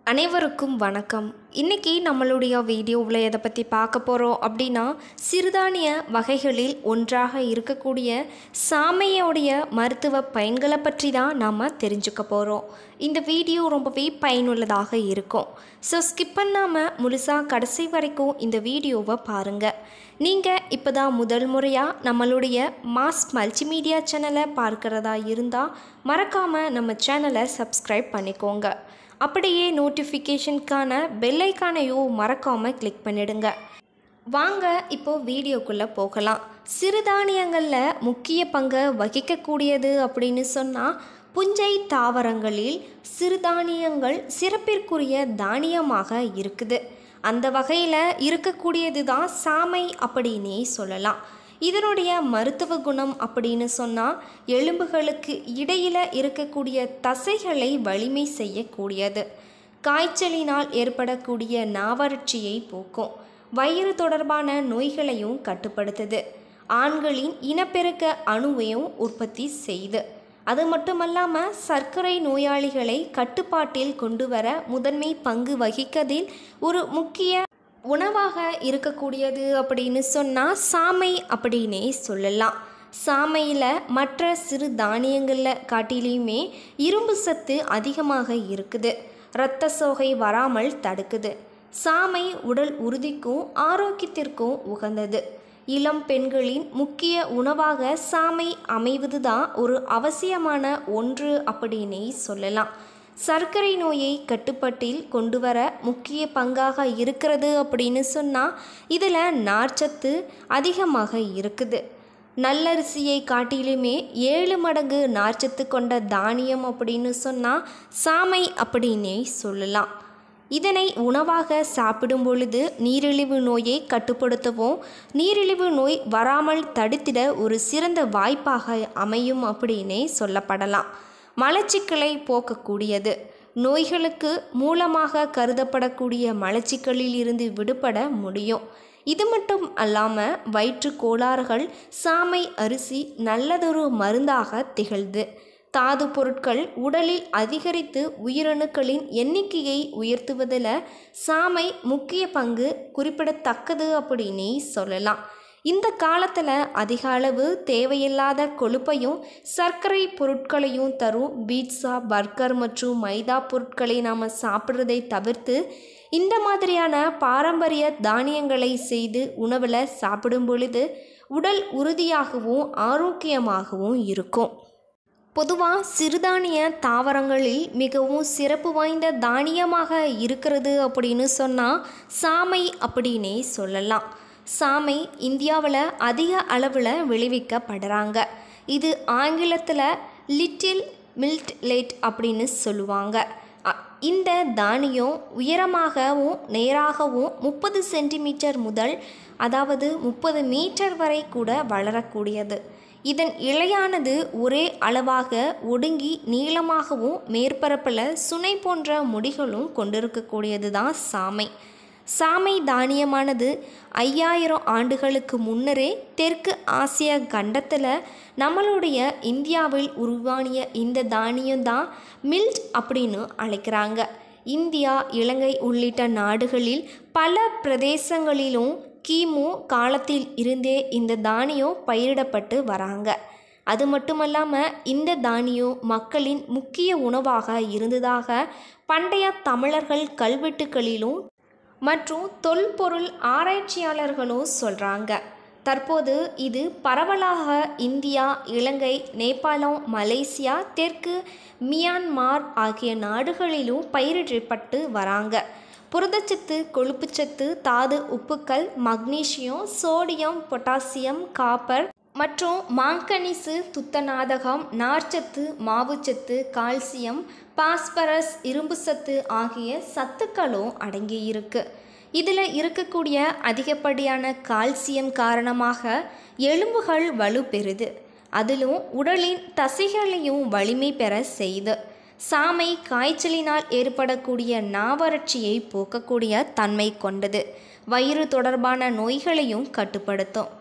அனைவருக்கும் வணக்கம் இன்றைக்கி நம்மளுடைய வீடியோவில் எதை பற்றி பார்க்க போகிறோம் அப்படின்னா சிறுதானிய வகைகளில் ஒன்றாக இருக்கக்கூடிய சாமையோடைய மருத்துவ பயன்களை பற்றி தான் நாம் தெரிஞ்சுக்க போகிறோம் இந்த வீடியோ ரொம்பவே பயனுள்ளதாக இருக்கும் ஸோ ஸ்கிப் பண்ணாமல் முழுசாக கடைசி வரைக்கும் இந்த வீடியோவை பாருங்கள் நீங்கள் இப்போ தான் முதல் முறையாக நம்மளுடைய மாஸ் மல்டிமீடியா சேனலை பார்க்குறதா இருந்தால் மறக்காமல் நம்ம சேனலை சப்ஸ்கிரைப் பண்ணிக்கோங்க அப்படியே நோட்டிஃபிகேஷனுக்கான பெல்லைக்கானையும் மறக்காமல் கிளிக் பண்ணிடுங்க வாங்க இப்போ வீடியோக்குள்ளே போகலாம் சிறுதானியங்களில் முக்கிய பங்கை வகிக்கக்கூடியது அப்படின்னு சொன்னால் புஞ்சை தாவரங்களில் சிறுதானியங்கள் சிறப்பிற்குரிய தானியமாக இருக்குது அந்த வகையில் இருக்கக்கூடியது தான் சாமை அப்படின்னே சொல்லலாம் இதனுடைய மருத்துவ குணம் அப்படின்னு சொன்னால் எலும்புகளுக்கு இடையில் இருக்கக்கூடிய தசைகளை வலிமை செய்யக்கூடியது காய்ச்சலினால் ஏற்படக்கூடிய நாவறட்சியை போக்கும் வயிறு தொடர்பான நோய்களையும் கட்டுப்படுத்துது ஆண்களின் இனப்பெருக்க அணுவையும் உற்பத்தி செய்து அது மட்டுமல்லாமல் சர்க்கரை நோயாளிகளை கட்டுப்பாட்டில் கொண்டு வர முதன்மை பங்கு வகிக்கதில் ஒரு முக்கிய உணவாக இருக்கக்கூடியது அப்படின்னு சொன்னால் சாமை அப்படின்னே சொல்லலாம் சாமையில் மற்ற சிறு தானியங்களில் காட்டிலையுமே இரும்பு சத்து அதிகமாக இருக்குது இரத்த சோகை வராமல் தடுக்குது சாமை உடல் உறுதிக்கும் ஆரோக்கியத்திற்கும் உகந்தது இளம் பெண்களின் முக்கிய உணவாக சாமை அமைவது தான் ஒரு அவசியமான ஒன்று அப்படின்னே சொல்லலாம் சர்க்கரை நோயை கட்டுப்பாட்டில் கொண்டு வர முக்கிய பங்காக இருக்கிறது அப்படின்னு சொன்னால் இதில் நார்ச்சத்து அதிகமாக இருக்குது நல்லரிசியை காட்டிலுமே ஏழு மடங்கு நார்ச்சத்து கொண்ட தானியம் அப்படின்னு சொன்னால் சாமை அப்படின்னே சொல்லலாம் இதனை உணவாக சாப்பிடும் பொழுது நீரிழிவு நோயை கட்டுப்படுத்தவும் நீரிழிவு நோய் வராமல் தடுத்திட ஒரு சிறந்த வாய்ப்பாக அமையும் அப்படின்னே சொல்லப்படலாம் மலச்சிக்கலை போக்கக்கூடியது நோய்களுக்கு மூலமாக கருதப்படக்கூடிய மலச்சிக்கலில் இருந்து விடுபட முடியும் இது மட்டும் அல்லாமல் வயிற்று கோளாறுகள் சாமை அரிசி நல்லதொரு மருந்தாக திகழ்து தாது பொருட்கள் உடலில் அதிகரித்து உயிரணுக்களின் எண்ணிக்கையை உயர்த்துவதில் சாமை முக்கிய பங்கு குறிப்பிடத்தக்கது அப்படின்னே சொல்லலாம் இந்த காலத்தில் அதிக அளவு தேவையில்லாத கொழுப்பையும் சர்க்கரை பொருட்களையும் தரும் பீட்சா பர்கர் மற்றும் மைதா பொருட்களை நாம் சாப்பிட்றதை தவிர்த்து இந்த மாதிரியான பாரம்பரிய தானியங்களை செய்து உணவில் சாப்பிடும் பொழுது உடல் உறுதியாகவும் ஆரோக்கியமாகவும் இருக்கும் பொதுவாக சிறுதானிய தாவரங்களில் மிகவும் சிறப்பு வாய்ந்த தானியமாக இருக்கிறது அப்படின்னு சொன்னால் சாமை அப்படின்னே சொல்லலாம் சாமை இந்தியாவில் அதிக அளவில் விளைவிக்கப்படுறாங்க இது ஆங்கிலத்தில் லிட்டில் மில்ட் லேட் அப்படின்னு சொல்லுவாங்க அ- இந்த தானியம் உயரமாகவும் நேராகவும் முப்பது சென்டிமீட்டர் முதல் அதாவது முப்பது மீட்டர் வரை கூட வளரக்கூடியது இதன் இலையானது ஒரே அளவாக ஒடுங்கி நீளமாகவும் மேற்பரப்பில் சுனை போன்ற முடிகளும் கொண்டிருக்கக்கூடியது தான் சாமை சாமை தானியமானது ஐயாயிரம் ஆண்டுகளுக்கு முன்னரே தெற்கு ஆசிய கண்டத்தில் நம்மளுடைய இந்தியாவில் உருவானிய இந்த தானியம் தான் மில்ட் அப்படின்னு அழைக்கிறாங்க இந்தியா இலங்கை உள்ளிட்ட நாடுகளில் பல பிரதேசங்களிலும் கிமு காலத்தில் இருந்தே இந்த தானியம் பயிரிடப்பட்டு வராங்க அது மட்டுமல்லாமல் இந்த தானியம் மக்களின் முக்கிய உணவாக இருந்ததாக பண்டைய தமிழர்கள் கல்வெட்டுகளிலும் மற்றும் தொல்பொருள் ஆராய்ச்சியாளர்களும் சொல்கிறாங்க தற்போது இது பரவலாக இந்தியா இலங்கை நேபாளம் மலேசியா தெற்கு மியான்மார் ஆகிய நாடுகளிலும் பயிரிடப்பட்டு வராங்க புரதச்சத்து கொழுப்புச்சத்து தாது உப்புக்கள் மக்னீசியம் சோடியம் பொட்டாசியம் காப்பர் மற்றும் மாங்கனீசு துத்தநாதகம் நார்ச்சத்து மாவுச்சத்து கால்சியம் பாஸ்பரஸ் இரும்புச்சத்து ஆகிய சத்துக்களும் அடங்கியிருக்கு இதில் இருக்கக்கூடிய அதிகப்படியான கால்சியம் காரணமாக எலும்புகள் வலுப்பெறுது அதிலும் உடலின் தசைகளையும் வலிமை பெற செய்து சாமை காய்ச்சலினால் ஏற்படக்கூடிய நாவறட்சியை போக்கக்கூடிய தன்மை கொண்டது வயிறு தொடர்பான நோய்களையும் கட்டுப்படுத்தும்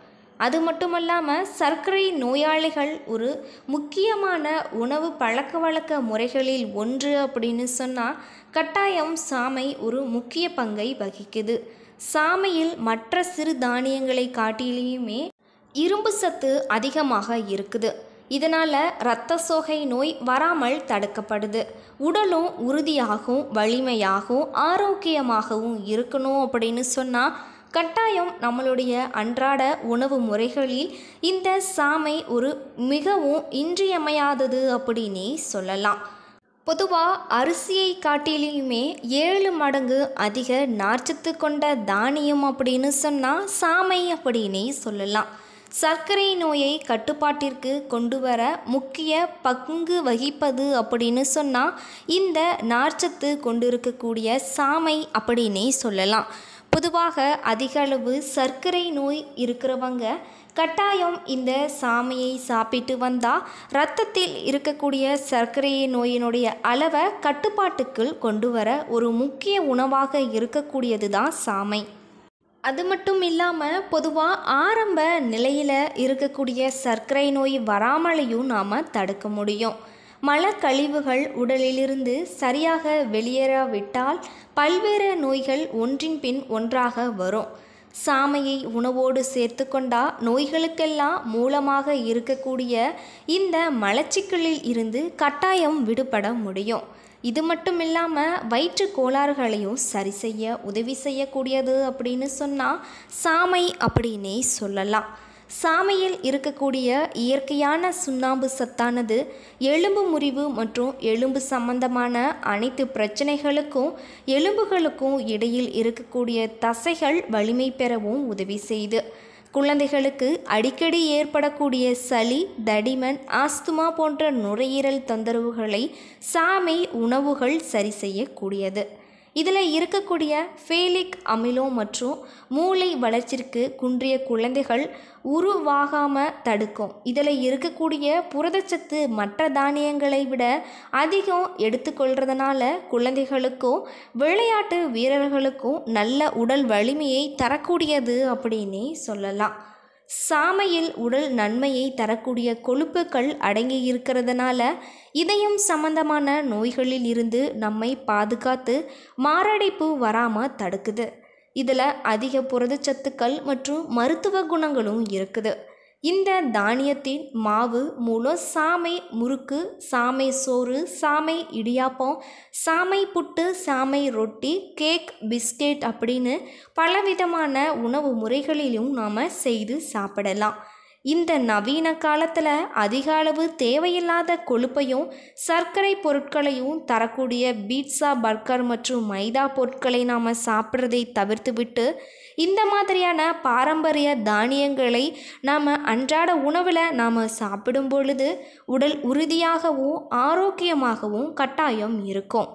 அது மட்டும் இல்லாமல் சர்க்கரை நோயாளிகள் ஒரு முக்கியமான உணவு பழக்க வழக்க முறைகளில் ஒன்று அப்படின்னு சொன்னால் கட்டாயம் சாமை ஒரு முக்கிய பங்கை வகிக்குது சாமையில் மற்ற சிறு தானியங்களை காட்டிலேயுமே இரும்பு சத்து அதிகமாக இருக்குது இதனால் இரத்த சோகை நோய் வராமல் தடுக்கப்படுது உடலும் உறுதியாகவும் வலிமையாகவும் ஆரோக்கியமாகவும் இருக்கணும் அப்படின்னு சொன்னால் கட்டாயம் நம்மளுடைய அன்றாட உணவு முறைகளில் இந்த சாமை ஒரு மிகவும் இன்றியமையாதது அப்படின்னே சொல்லலாம் பொதுவாக அரிசியை காட்டிலையுமே ஏழு மடங்கு அதிக நார்ச்சத்து கொண்ட தானியம் அப்படின்னு சொன்னால் சாமை அப்படின்னே சொல்லலாம் சர்க்கரை நோயை கட்டுப்பாட்டிற்கு கொண்டு வர முக்கிய பங்கு வகிப்பது அப்படின்னு சொன்னால் இந்த நார்ச்சத்து கொண்டிருக்கக்கூடிய சாமை அப்படின்னே சொல்லலாம் பொதுவாக அதிக அளவு சர்க்கரை நோய் இருக்கிறவங்க கட்டாயம் இந்த சாமையை சாப்பிட்டு வந்தால் இரத்தத்தில் இருக்கக்கூடிய சர்க்கரை நோயினுடைய அளவை கட்டுப்பாட்டுக்குள் கொண்டு வர ஒரு முக்கிய உணவாக இருக்கக்கூடியது தான் சாமை அது மட்டும் இல்லாமல் பொதுவாக ஆரம்ப நிலையில் இருக்கக்கூடிய சர்க்கரை நோய் வராமலையும் நாம் தடுக்க முடியும் மலக்கழிவுகள் உடலிலிருந்து சரியாக வெளியேறாவிட்டால் பல்வேறு நோய்கள் ஒன்றின் பின் ஒன்றாக வரும் சாமையை உணவோடு சேர்த்து கொண்டா நோய்களுக்கெல்லாம் மூலமாக இருக்கக்கூடிய இந்த மலச்சிக்கலில் இருந்து கட்டாயம் விடுபட முடியும் இது மட்டும் இல்லாமல் வயிற்று கோளாறுகளையும் சரி செய்ய உதவி செய்யக்கூடியது அப்படின்னு சொன்னால் சாமை அப்படின்னே சொல்லலாம் சாமையில் இருக்கக்கூடிய இயற்கையான சுண்ணாம்பு சத்தானது எலும்பு முறிவு மற்றும் எலும்பு சம்பந்தமான அனைத்து பிரச்சனைகளுக்கும் எலும்புகளுக்கும் இடையில் இருக்கக்கூடிய தசைகள் வலிமை பெறவும் உதவி செய்து குழந்தைகளுக்கு அடிக்கடி ஏற்படக்கூடிய சளி தடிமன் ஆஸ்துமா போன்ற நுரையீரல் தொந்தரவுகளை சாமை உணவுகள் சரி செய்யக்கூடியது இதில் இருக்கக்கூடிய ஃபேலிக் அமிலம் மற்றும் மூளை வளர்ச்சிக்கு குன்றிய குழந்தைகள் உருவாகாமல் தடுக்கும் இதில் இருக்கக்கூடிய புரதச்சத்து மற்ற தானியங்களை விட அதிகம் எடுத்துக்கொள்கிறதுனால குழந்தைகளுக்கும் விளையாட்டு வீரர்களுக்கும் நல்ல உடல் வலிமையை தரக்கூடியது அப்படின்னே சொல்லலாம் சாமையில் உடல் நன்மையை தரக்கூடிய கொழுப்புகள் அடங்கி இருக்கிறதுனால இதயம் சம்பந்தமான நோய்களில் இருந்து நம்மை பாதுகாத்து மாரடைப்பு வராமல் தடுக்குது இதில் அதிக புரதச்சத்துக்கள் மற்றும் மருத்துவ குணங்களும் இருக்குது இந்த தானியத்தின் மாவு மூலம் சாமை முறுக்கு சாமை சோறு சாமை இடியாப்பம் சாமை புட்டு சாமை ரொட்டி கேக் பிஸ்கெட் அப்படின்னு பலவிதமான உணவு முறைகளிலும் நாம் செய்து சாப்பிடலாம் இந்த நவீன காலத்தில் அதிக அளவு தேவையில்லாத கொழுப்பையும் சர்க்கரை பொருட்களையும் தரக்கூடிய பீட்சா பர்கர் மற்றும் மைதா பொருட்களை நாம் சாப்பிட்றதை தவிர்த்துவிட்டு இந்த மாதிரியான பாரம்பரிய தானியங்களை நாம் அன்றாட உணவில் நாம் சாப்பிடும் பொழுது உடல் உறுதியாகவும் ஆரோக்கியமாகவும் கட்டாயம் இருக்கும்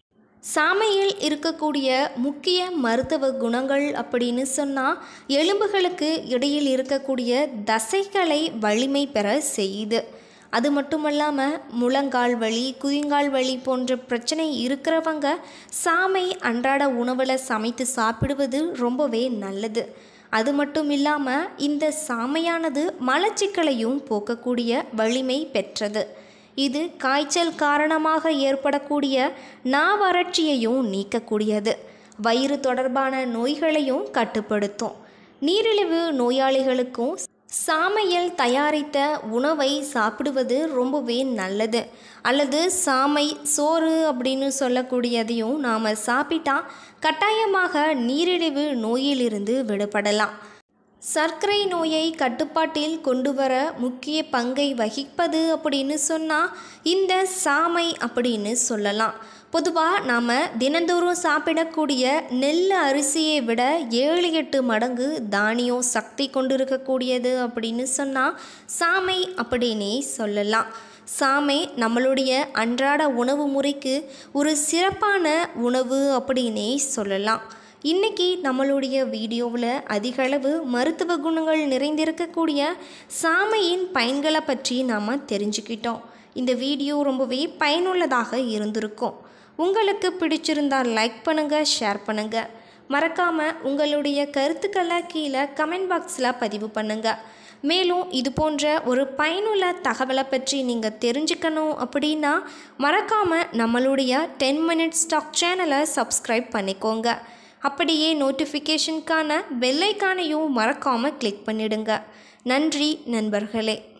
சாமையில் இருக்கக்கூடிய முக்கிய மருத்துவ குணங்கள் அப்படின்னு சொன்னால் எலும்புகளுக்கு இடையில் இருக்கக்கூடிய தசைகளை வலிமை பெற செய்யுது அது மட்டும் இல்லாமல் முழங்கால் வலி குதிங்கால் வலி போன்ற பிரச்சனை இருக்கிறவங்க சாமை அன்றாட உணவில் சமைத்து சாப்பிடுவது ரொம்பவே நல்லது அது மட்டும் இல்லாமல் இந்த சாமையானது மலச்சிக்கலையும் போக்கக்கூடிய வலிமை பெற்றது இது காய்ச்சல் காரணமாக ஏற்படக்கூடிய நாவறட்சியையும் நீக்கக்கூடியது வயிறு தொடர்பான நோய்களையும் கட்டுப்படுத்தும் நீரிழிவு நோயாளிகளுக்கும் சாமையில் தயாரித்த உணவை சாப்பிடுவது ரொம்பவே நல்லது அல்லது சாமை சோறு அப்படின்னு சொல்லக்கூடியதையும் நாம் சாப்பிட்டா கட்டாயமாக நீரிழிவு நோயிலிருந்து விடுபடலாம் சர்க்கரை நோயை கட்டுப்பாட்டில் கொண்டு வர முக்கிய பங்கை வகிப்பது அப்படின்னு சொன்னால் இந்த சாமை அப்படின்னு சொல்லலாம் பொதுவாக நாம் தினந்தோறும் சாப்பிடக்கூடிய நெல் அரிசியை விட ஏழு எட்டு மடங்கு தானியம் சக்தி கொண்டிருக்கக்கூடியது அப்படின்னு சொன்னால் சாமை அப்படின்னே சொல்லலாம் சாமை நம்மளுடைய அன்றாட உணவு முறைக்கு ஒரு சிறப்பான உணவு அப்படின்னே சொல்லலாம் இன்றைக்கி நம்மளுடைய வீடியோவில் அதிகளவு மருத்துவ குணங்கள் நிறைந்திருக்கக்கூடிய சாமையின் பயன்களை பற்றி நாம் தெரிஞ்சுக்கிட்டோம் இந்த வீடியோ ரொம்பவே பயனுள்ளதாக இருந்திருக்கும் உங்களுக்கு பிடிச்சிருந்தால் லைக் பண்ணுங்கள் ஷேர் பண்ணுங்கள் மறக்காமல் உங்களுடைய கருத்துக்களை கீழே கமெண்ட் பாக்ஸில் பதிவு பண்ணுங்கள் மேலும் இது போன்ற ஒரு பயனுள்ள தகவலை பற்றி நீங்கள் தெரிஞ்சுக்கணும் அப்படின்னா மறக்காமல் நம்மளுடைய டென் மினிட்ஸ் ஸ்டாக் சேனலை சப்ஸ்கிரைப் பண்ணிக்கோங்க அப்படியே நோட்டிஃபிகேஷனுக்கான பெல்லைக்கானையும் மறக்காமல் கிளிக் பண்ணிடுங்க நன்றி நண்பர்களே